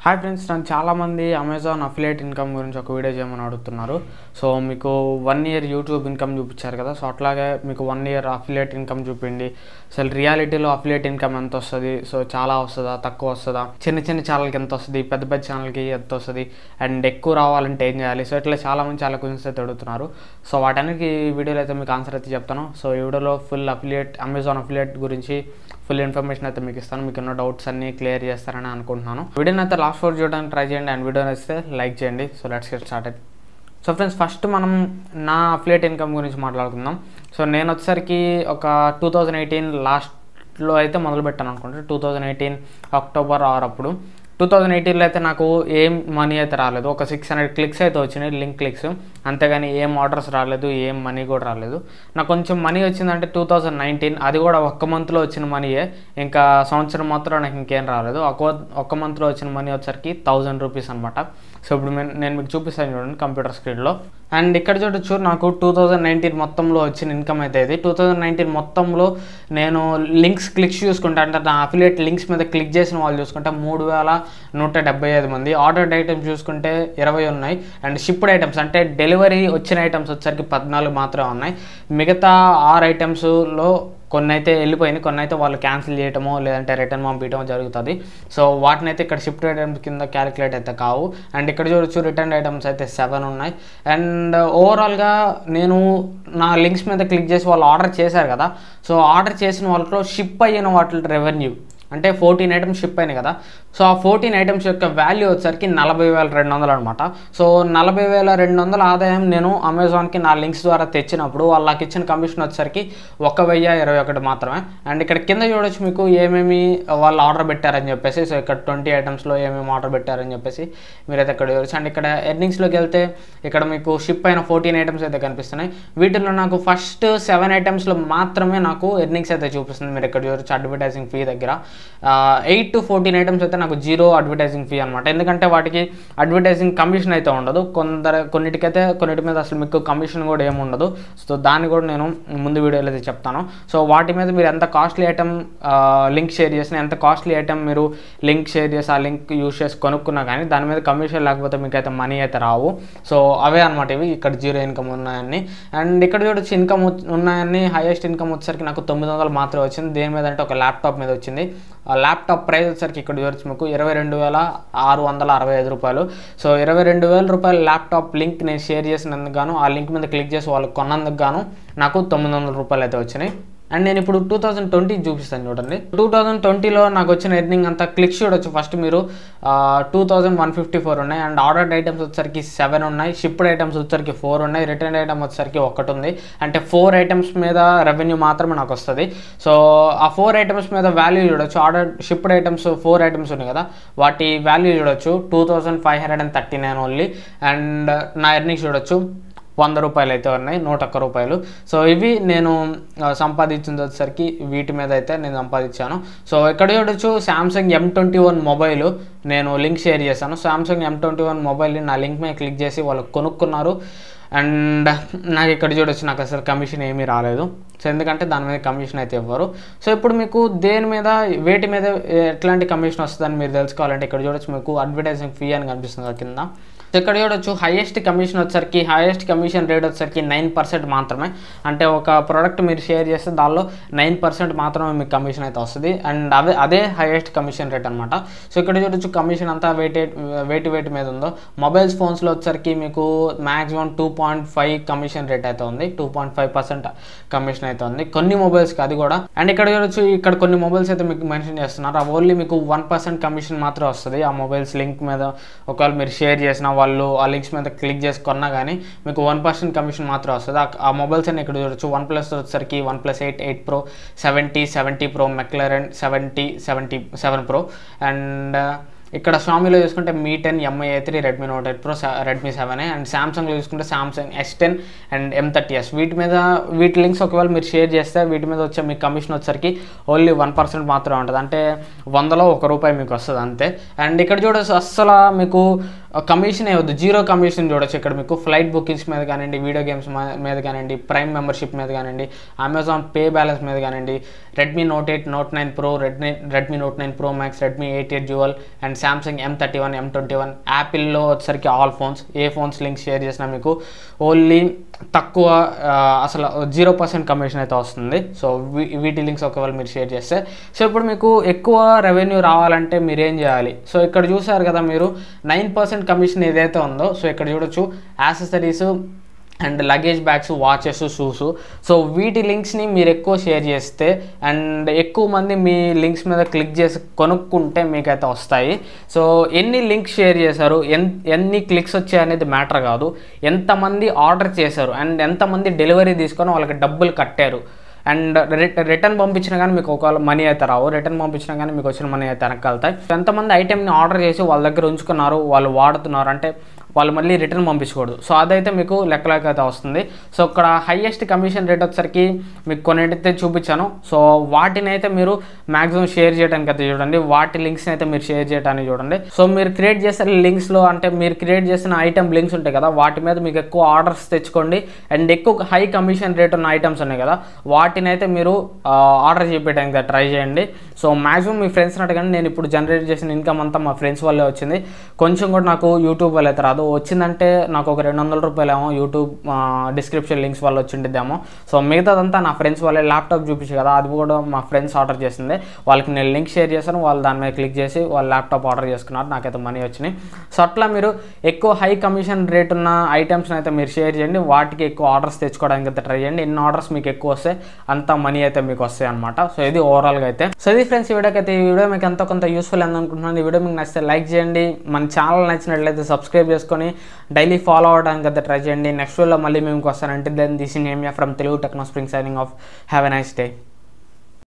hi friends నన్ను చాలామంది Amazon affiliate income గురించి ఒక వీడియో చేయమని అడుగుతున్నారు సో మీకు వన్ ఇయర్ యూట్యూబ్ ఇన్కమ్ చూపించారు కదా సో అట్లాగే మీకు వన్ ఇయర్ అఫిలియేట్ ఇన్కమ్ చూపిండి అసలు రియాలిటీలో అఫిలియేట్ ఇన్కమ్ ఎంత వస్తుంది సో చాలా వస్తుందా తక్కువ వస్తుందా చిన్న చిన్న ఛానల్కి ఎంత వస్తుంది పెద్ద పెద్ద ఛానల్కి ఎంత వస్తుంది అండ్ ఎక్కువ రావాలంటే ఏం చేయాలి సో ఇట్లా చాలామంది చాలా క్వశ్చన్స్ అయితే అడుగుతున్నారు సో వాటన్నిటికీ ఈ వీడియోలో అయితే మీకు ఆన్సర్ అయితే చెప్తాను సో ఈ వీడియోలో ఫుల్ అఫిలియేట్ అమెజాన్ అఫిలియేట్ గురించి ఫుల్ ఇన్ఫర్మేషన్ అయితే మీకు ఇస్తాను మీకు ఉన్న డౌట్స్ అన్ని క్లియర్ చేస్తారని అనుకుంటున్నాను వీడియోని అయితే లాస్ట్ ఫోర్ చూడడానికి ట్రై చేయండి అండ్ వీడియో నచ్చితే లైక్ చేయండి so let's get started so friends first మనం నా అఫిలియేట్ ఇన్కమ్ గురించి మాట్లాడుకుందాం సో నేను వచ్చేసరికి ఒక టూ థౌజండ్ ఎయిటీన్ లాస్ట్లో అయితే మొదలు పెట్టాను అనుకుంటా two thousand eighteen October or అప్పుడు టూ థౌజండ్ ఎయిటీన్లో అయితే నాకు ఏం మనీ అయితే రాలేదు ఒక సిక్స్ హండ్రెడ్ క్లిక్స్ అయితే వచ్చినాయి లింక్ క్లిక్స్ అంతేగాని ఏం ఆర్డర్స్ రాలేదు ఏం మనీ కూడా రాలేదు నాకు కొంచెం మనీ వచ్చిందంటే టూ థౌజండ్ నైన్టీన్ అది కూడా ఒక్క మంత్లో వచ్చిన మనీయే ఇంకా సంవత్సరం మొత్తం నాకు ఇంకేం రాలేదు ఒక ఒక్క మంత్లో వచ్చిన మనీ వచ్చరికి థౌజండ్ రూపీస్ అనమాట సో ఇప్పుడు నేను నేను మీకు చూపిస్తాను చూడండి కంప్యూటర్ స్క్రీన్లో అండ్ ఇక్కడ చూడొచ్చు నాకు టూ థౌజండ్ నైన్టీన్ మొత్తంలో వచ్చిన ఇన్కమ్ అయితే ఇది టూ థౌజండ్ నైన్టీన్ మొత్తంలో నేను లింక్స్ క్లిక్స్ చూసుకుంటే అంటే నా అఫిలియేట్ లింక్స్ మీద క్లిక్ చేసిన వాళ్ళు చూసుకుంటే మూడు వేల నూట డెబ్బై ఐదు మంది ఆర్డర్డ్ ఐటమ్స్ చూసుకుంటే ఇరవై ఉన్నాయి అండ్ షిప్డ్ ఐటమ్స్ అంటే డెలివరీ వచ్చిన ఐటమ్స్ వచ్చరికి పద్నాలుగు మాత్రమే ఉన్నాయి మిగతా ఆరు ఐటమ్స్లో కొన్ని అయితే వెళ్ళిపోయింది కొన్ని అయితే వాళ్ళు క్యాన్సిల్ చేయటమో లేదంటే రిటర్న్ పంపించడమో జరుగుతుంది సో వాటిని అయితే ఇక్కడ షిఫ్ట్ ఐటమ్స్ కింద క్యాలిక్యులేట్ అయితే కావు అండ్ ఇక్కడ చూడొచ్చు రిటర్న్ ఐటమ్స్ అయితే సెవెన్ ఉన్నాయి అండ్ ఓవరాల్గా నేను నా లింక్స్ మీద క్లిక్ చేసి వాళ్ళు ఆర్డర్ చేశారు కదా సో ఆర్డర్ చేసిన వాళ్ళలో షిప్ అయిన వాటి రెవెన్యూ అంటే ఫోర్టీన్ ఐటమ్స్ షిప్ అయినాయి కదా సో ఆ ఫోర్టీన్ ఐటమ్స్ యొక్క వాల్యూ వచ్చరికి నలభై వేల రెండు వందలు అనమాట సో నలభై వేల రెండు వందల ఆదాయం నేను అమెజాన్కి నా లింక్స్ ద్వారా తెచ్చినప్పుడు వాళ్ళకి ఇచ్చిన కమిషన్ వచ్చరికి ఒక వెయ్యి ఇరవై ఒకటి మాత్రమే అండ్ ఇక్కడ కింద చూడొచ్చు మీకు ఏమేమి వాళ్ళు ఆర్డర్ పెట్టారని చెప్పేసి సో ఇక్కడ ట్వంటీ ఐటమ్స్లో ఏమేమి ఆర్డర్ పెట్టారని చెప్పేసి మీరైతే ఇక్కడ చూడొచ్చు అండ్ ఇక్కడ ఎర్నింగ్స్లోకి వెళ్తే ఇక్కడ మీకు షిప్ అయిన ఫోర్టీన్ ఐటమ్స్ అయితే కనిపిస్తున్నాయి వీటిలో నాకు ఫస్ట్ సెవెన్ ఐటమ్స్లో మాత్రమే నాకు ఎర్నింగ్స్ అయితే చూపిస్తుంది మీరు ఇక్కడ చూడొచ్చు అడ్వర్టైజింగ్ ఫీ దగ్గర ఎయిట్ టు ఫోర్టీన్ ఐటమ్స్ అయితే నాకు జీరో అడ్వర్టైజింగ్ ఫీ అనమాట ఎందుకంటే వాటికి అడ్వర్టైజింగ్ కమిషన్ అయితే ఉండదు కొందరు కొన్నిటికైతే కొన్నిటి మీద అసలు మీకు కమిషన్ కూడా ఏమి ఉండదు సో దాన్ని కూడా నేను ముందు వీడియోలో అయితే చెప్తాను సో వాటి మీద మీరు ఎంత కాస్ట్లీ ఐటమ్ లింక్ షేర్ చేసినా ఎంత కాస్ట్లీ ఐటమ్ మీరు లింక్ షేర్ చేసి ఆ లింక్ యూస్ చేసి కొనుక్కున్నా కానీ దాని మీద కమిషన్ లేకపోతే మీకు అయితే మనీ అయితే రావు సో అవే అనమాట ఇవి ఇక్కడ జీరో ఇన్కమ్ ఉన్నాయని అండ్ ఇక్కడ చూడొచ్చు ఇన్కమ్ ఉన్నాయని హైయెస్ట్ ఇన్కమ్ వచ్చేసరికి నాకు తొమ్మిది వందలు మాత్రమే వచ్చింది దేని మీద అంటే ఒక ల్యాప్టాప్ మీద వచ్చింది ఆ ల్యాప్టాప్ ప్రైస్ వచ్చేసరికి ఇక్కడ చూడొచ్చు మీకు ఇరవై రెండు వేల ఆరు వందల అరవై ఐదు రూపాయలు సో ఇరవై రెండు వేల రూపాయల ల్యాప్టాప్ లింక్ నేను షేర్ చేసినందుకు గాను ఆ లింక్ మీద క్లిక్ చేసి వాళ్ళకి కొన్నందుకు గాను నాకు తొమ్మిది వందల రూపాయలు అయితే వచ్చినాయి అండ్ నేను ఇప్పుడు టూ థౌజండ్ ట్వంటీ చూపిస్తాను చూడండి టూ థౌజండ్ ట్వంటీలో నాకు వచ్చిన ఎర్నింగ్ అంతా క్లిక్ చూడొచ్చు ఫస్ట్ మీరు two thousand one fifty four ఉన్నాయి అండ్ ఆర్డర్డ్ ఐటమ్స్ వచ్చేసరికి సెవెన్ ఉన్నాయి షిప్డ్ ఐటమ్స్ వచ్చేసరికి ఫోర్ ఉన్నాయి రిటర్న్ ఐటమ్ వచ్చేసరికి ఒకటి ఉంది అంటే ఫోర్ ఐటమ్స్ మీద రెవెన్యూ మాత్రమే నాకు వస్తుంది సో ఆ ఫోర్ ఐటమ్స్ మీద వాల్యూ చూడొచ్చు order shipped items four items ఉన్నాయి కదా వాటి వాల్యూ చూడొచ్చు two thousand five hundred and thirty nine only and నా ఎర్నింగ్స్ చూడొచ్చు వంద రూపాయలు అయితే ఉన్నాయి నూట ఒక్క రూపాయలు సో ఇవి నేను సంపాదించింది వచ్చేసరికి వీటి మీద అయితే నేను సంపాదించాను సో ఇక్కడ చూడొచ్చు Samsung M twenty one mobile నేను లింక్ షేర్ చేశాను శాంసంగ్ ఎం ట్వంటీ వన్ మొబైల్ని నా లింక్ మీద క్లిక్ చేసి వాళ్ళు కొనుక్కున్నారు అండ్ నాకు ఇక్కడ చూడొచ్చు నాకు అసలు కమిషన్ ఏమీ రాలేదు సో ఎందుకంటే దాని మీద కమిషన్ అయితే ఇవ్వరు సో ఇప్పుడు మీకు దేని మీద వేటి మీద ఎట్లాంటి కమిషన్ వస్తుందని మీరు తెలుసుకోవాలంటే ఇక్కడ చూడొచ్చు మీకు అడ్వర్టైజింగ్ ఫీ అని కనిపిస్తుంది కింద సో ఇక్కడ చూడొచ్చు హైయెస్ట్ కమిషన్ వచ్చరికి హైయెస్ట్ కమిషన్ రేట్ వచ్చరికి నైన్ పర్సెంట్ మాత్రమే అంటే ఒక ప్రోడక్ట్ మీరు షేర్ చేస్తే దానిలో నైన్ పర్సెంట్ మాత్రమే మీకు కమిషన్ అయితే వస్తుంది అండ్ అదే అదే హైయెస్ట్ కమిషన్ రేట్ అనమాట సో ఇక్కడ చూడొచ్చు కమిషన్ అంతా వెయిట్ వెయిట్ వెయిట్ మీద ఉందో మొబైల్స్ ఫోన్స్లో వచ్చరికి మీకు maximum two point five commission rate అయితే ఉంది two point five percent commission అయితే ఉంది కొన్ని మొబైల్స్కి అది కూడా అండ్ ఇక్కడ చూడొచ్చు ఇక్కడ కొన్ని మొబైల్స్ అయితే మీకు మెన్షన్ చేస్తున్నారు ఆ ఓన్లీ మీకు వన్ పర్సెంట్ కమిషన్ మాత్రం వస్తుంది ఆ మొబైల్స్ లింక్ మీద ఒకవేళ మీరు షేర్ చేసిన వాళ్ళు ఆ లింక్స్ మీద క్లిక్ చేసి కొన్నా కానీ మీకు వన్ పర్సెంట్ కమిషన్ మాత్రం వస్తుంది ఆ మొబైల్స్ అని ఇక్కడ చూడొచ్చు వన్ ప్లస్ వచ్చేసరికి OnePlus eight eight pro seventy seventy pro McLaren seventy seventy seven pro and ఇక్కడ షామీలో చూసుకుంటే Mi ten MI A three Redmi Note eight pro Redmi seven and సామ్సంగ్లో చూసుకుంటే Samsung S ten and M thirty S వీటి మీద వీటి links ఒకవేళ మీరు షేర్ చేస్తే వీటి మీద వచ్చే మీకు కమిషన్ వచ్చరికి ఓన్లీ వన్ పర్సెంట్ మాత్రమే ఉంటుంది అంటే వందలో ఒక రూపాయి మీకు వస్తుంది అంతే అండ్ ఇక్కడ చూడొచ్చు అస్సలు మీకు కమిషన్ ఏవద్దు జీరో కమిషన్ చూడొచ్చు ఇక్కడ మీకు ఫ్లైట్ బుకింగ్స్ మీద కానివ్వండి వీడియో గేమ్స్ మీద కానివ్వండి ప్రైమ్ మెంబర్షిప్ మీద కానివ్వండి అమెజాన్ పే బ్యాలెన్స్ మీద కానివ్వండి Redmi Note eight Note nine pro Redmi Redmi Note nine pro max Redmi eight eight dual and Samsung M thirty one M twenty one యాపిల్లో వచ్చేసరికి all phones ఏ phones link share చేసినా మీకు only తక్కువ ఆ, అసలు జీరో పర్సెంట్ కమిషన్ అయితే వస్తుంది సో వీ- వీటి లింక్స్ ఒకవేళ మీరు షేర్ చేస్తే సో ఇప్పుడు మీకు ఎక్కువ రెవెన్యూ రావాలంటే మీరు ఏం చేయాలి సో ఇక్కడ చూసారు కదా మీరు నైన్ పర్సెంట్ కమిషన్ ఏదైతే ఉందో సో ఇక్కడ చూడొచ్చు accessories and luggage bags watches shoes so వీటి లింక్స్ని మీరు ఎక్కువ షేర్ చేస్తే అండ్ ఎక్కువ మంది మీ లింక్స్ మీద క్లిక్ చేసి కొనుక్కుంటే మీకైతే వస్తాయి సో ఎన్ని లింక్స్ షేర్ చేశారు ఎన్ ఎన్ని క్లిక్స్ వచ్చాయి అనేది మ్యాటర్ కాదు ఎంతమంది ఆర్డర్ చేశారు అండ్ ఎంతమంది డెలివరీ తీసుకొని వాళ్ళకి డబ్బులు కట్టారు అండ్ రిటర్న్ పంపించినా కానీ మీకు ఒకవేళ మనీ అయితే రావు రిటర్న్ పంపించినా కానీ మీకు వచ్చిన మనీ అయితే వెనక్కి వెళ్తాయి ఎంతమంది ఐటెంని ఆర్డర్ చేసి వాళ్ళ దగ్గర ఉంచుకున్నారు వాళ్ళు వాడుతున్నారు అంటే వాళ్ళు మళ్ళీ రిటర్న్ పంపించకూడదు సో అదైతే మీకు లెక్కలోకి అయితే వస్తుంది సో ఇక్కడ హైయెస్ట్ కమిషన్ రేట్ వచ్చేసరికి మీకు కొన్నిటితే చూపించాను సో వాటిని అయితే మీరు మాక్సిమం షేర్ చేయడానికి అయితే చూడండి వాటి లింక్స్ని అయితే మీరు షేర్ చేయడానికి చూడండి సో మీరు క్రియేట్ చేసిన లింక్స్లో అంటే మీరు క్రియేట్ చేసిన ఐటమ్ లింక్స్ ఉంటాయి కదా వాటి మీద మీకు ఎక్కువ ఆర్డర్స్ తెచ్చుకోండి అండ్ ఎక్కువ హై కమిషన్ రేట్ ఉన్న ఐటమ్స్ ఉన్నాయి కదా వాటిని అయితే మీరు ఆర్డర్ చేయించడానికి ట్రై చేయండి సో మాక్సిమం మీ ఫ్రెండ్స్ని అడగండి నేను ఇప్పుడు జనరేట్ చేసిన ఇన్కమ్ అంతా మా ఫ్రెండ్స్ వల్లే వచ్చింది కొంచెం కూడా నాకు యూట్యూబ్ వల్ల అయితే రాదు వచ్చిందంటే నాకు ఒక రెండు వందల రూపాయలు ఏమో యూట్యూబ్ డిస్క్రిప్షన్ లింక్స్ వల్ల వచ్చిండిద్దేమో సో మిగతాదంతా నా ఫ్రెండ్స్ వాళ్ళే ల్యాప్టాప్ చూపించి కదా అది కూడా మా ఫ్రెండ్స్ ఆర్డర్ చేసింది వాళ్ళకి నేను లింక్ షేర్ చేశాను వాళ్ళు దాని మీద క్లిక్ చేసి వాళ్ళు ల్యాప్టాప్ ఆర్డర్ చేసుకున్నారు నాకైతే మనీ వచ్చినాయి సో అట్లా మీరు ఎక్కువ హై కమిషన్ రేట్ ఉన్న ఐటమ్స్ని అయితే మీరు షేర్ చేయండి వాటికి ఎక్కువ ఆర్డర్స్ తెచ్చుకోవడానికి అయితే ట్రై చేయండి ఎన్ని ఆర్డర్స్ మీకు ఎక్కువ వస్తే అంత మనీ అయితే మీకు వస్తాయి అనమాట సో ఇది ఓవరాల్గా అయితే సో ఇది ఫ్రెండ్స్ ఈ వీడియోకి అయితే ఈ వీడియో మీకు ఎంతో కొంత యూస్ఫుల్ అని అనుకుంటున్నాను ఈ వీడియో మీకు నచ్చితే లైక్ చేయండి మన ఛానల్ నచ్చినట్లయితే సబ్స్క్రైబ్ చేసుకొని డైలీ ఫాలో అవడానికి అయితే ట్రై చేయండి నెక్స్ట్ వీడియోలో మళ్ళీ మేము వస్తానంటే then this name from Telugu techno spring signing off have a nice day